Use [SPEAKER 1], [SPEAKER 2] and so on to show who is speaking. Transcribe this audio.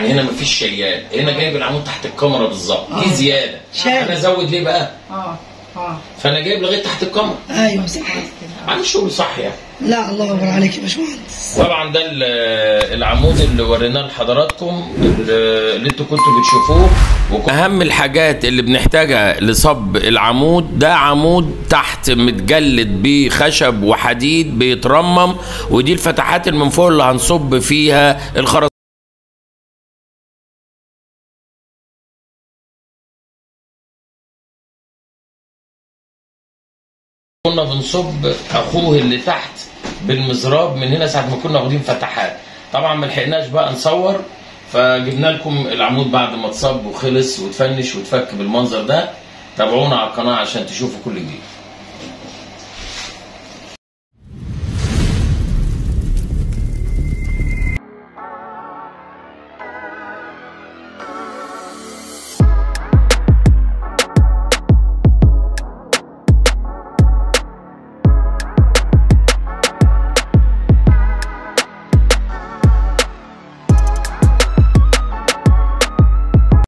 [SPEAKER 1] يعني هنا مفيش شيال هنا جايب العمود تحت الكاميرا بالظبط دي
[SPEAKER 2] آه.
[SPEAKER 1] زياده
[SPEAKER 2] شايل.
[SPEAKER 1] انا ازود ليه بقى
[SPEAKER 3] اه اه
[SPEAKER 1] فانا جايب لغايه تحت الكاميرا
[SPEAKER 2] ايوه صح
[SPEAKER 1] عامل شغل صح يعني
[SPEAKER 2] لا الله يكبر عليك يا باشمهندس
[SPEAKER 1] طبعا ده ال- العمود اللي وريناه لحضراتكم اللي انتوا كنتوا بتشوفوه وك- اهم الحاجات اللي بنحتاجها لصب العمود ده عمود تحت متجلد بخشب وحديد بيترمم ودي الفتحات اللي من فوق اللي هنصب فيها الخرز كنا بنصب اخوه اللي تحت بالمزراب من هنا ساعه ما كنا واخدين فتحات طبعا ما لحقناش بقى نصور فجبنا لكم العمود بعد ما اتصب وخلص وتفنش وتفك بالمنظر ده تابعونا على القناه عشان تشوفوا كل جديد